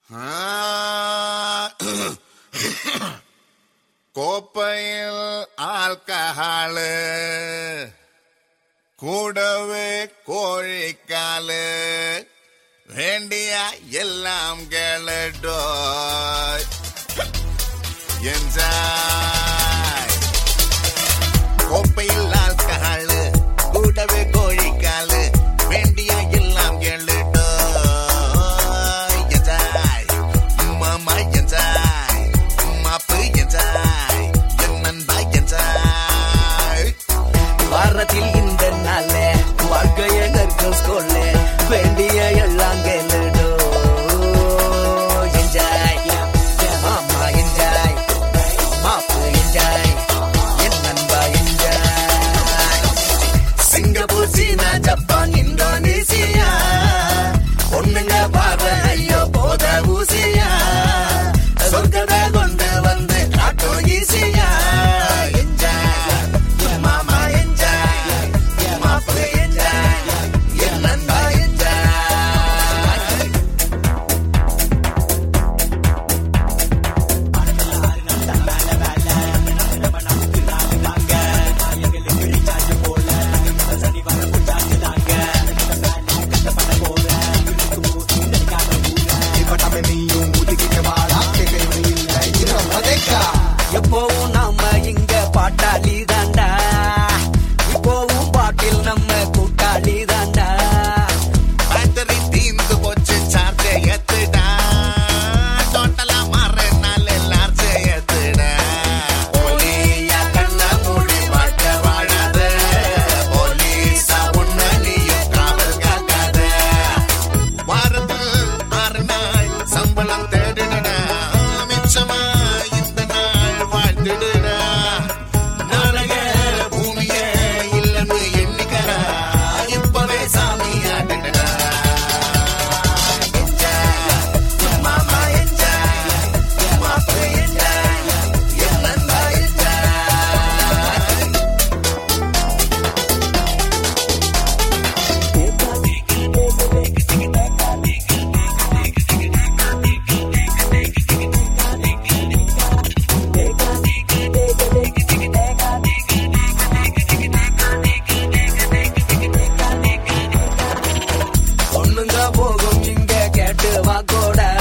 கோப்பையில் ஆல்கஹாலு கூடவே கோழிக்காலு வேண்டிய எல்லாம் கேளட்டோ என்ஜாய் கோப்பையில் ஆல்கஹாலு கூடவே கோழிக்காலு வேண்டிய எல்லாம் கேளுட்டோ என்ஜாய் மாமா என்ஜாய் மாப்பு என்ஜாய் என் நண்பா என்ஜாய் வாரத்தில் இந்த நாள்ல வாழ்க்கைய நற்கும் ஸ்கூல்ல வேண்டிய எல்லாம் கேளுடோ என்ஜாய் மாமா என்ஜாய் மாப்பு என்ஜாய் என் நண்பா என்ஜாய் சிங்கப்பூர் சீனா ஜப்பான் இந்தோனேசியா பொண்ணுங்க பாரு ஐயோ போத ஊசியா சொர்க்கத்தை கொண்டு வந்து காட்டும் ஈசியா என்ஜாய் மாமா என்ஜாய் மாப்பு என்ஜாய் என் நண்பா என்ஜாய் எப்போவும் நாம இங்க பாட்டாளி தாண்டா இப்போவும் பாட்டில் நம்ம கூட்டாளி தாண்டா பேட்டரி தீந்து போச்சு சார்ஜ் ஏத்துடா டோட்டலா மாறு நாள் லார்ஜ் ஏத்துடா போலியா கண்ண மூடி வாழ்க்கை வாழாத போலீஸா உன்ன நீயும் காவல் காக்காத வாரத்தில் ஆறு நாள் சம்பளம் தேடிடடா மிச்சமா இந்த நாள் வாழ்ந்துடுடா நாளைய பூமியே இல்லைன்னு எண்ணிக்கடா இப்பவே சாமி ஆட்டுடா மாமா என்ஜாய் மாப்பு என்ஜாய் என் நண்பா என்ஜாய் பொண்ணுங்க போகும் இங்க கேட்டு வாக்கோட